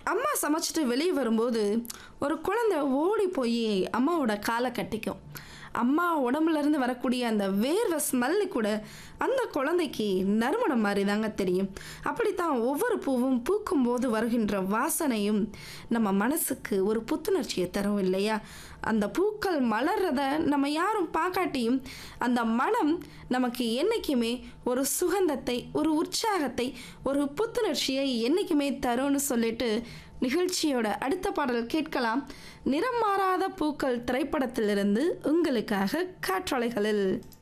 அம்மா சமைச்சிட்டு வெளியே வரும்போது ஒரு குழந்தை ஓடி போய் அம்மாவோட காலை கட்டிக்கும் அம்மா உடம்புல இருந்து வரக்கூடிய அந்த வேர்வை ஸ்மெல்லு கூட அந்த குழந்தைக்கு நறுமணம் மாதிரி தாங்க தெரியும் அப்படித்தான் ஒவ்வொரு பூவும் பூக்கும்போது வருகின்ற வாசனையும் நம்ம மனசுக்கு ஒரு புத்துணர்ச்சியை தரும் இல்லையா அந்த பூக்கள் மலர்றத நம்ம யாரும் பார்க்காட்டியும் அந்த மனம் நமக்கு என்றைக்குமே ஒரு சுகந்தத்தை ஒரு உற்சாகத்தை ஒரு புத்துணர்ச்சியை என்றைக்குமே தரும்னு சொல்லிட்டு நிகழ்ச்சியோட அடுத்த பாடல் கேட்கலாம் நிறம் மாறாத பூக்கள் திரைப்படத்திலிருந்து உங்களுக்காக காற்றலைகளில்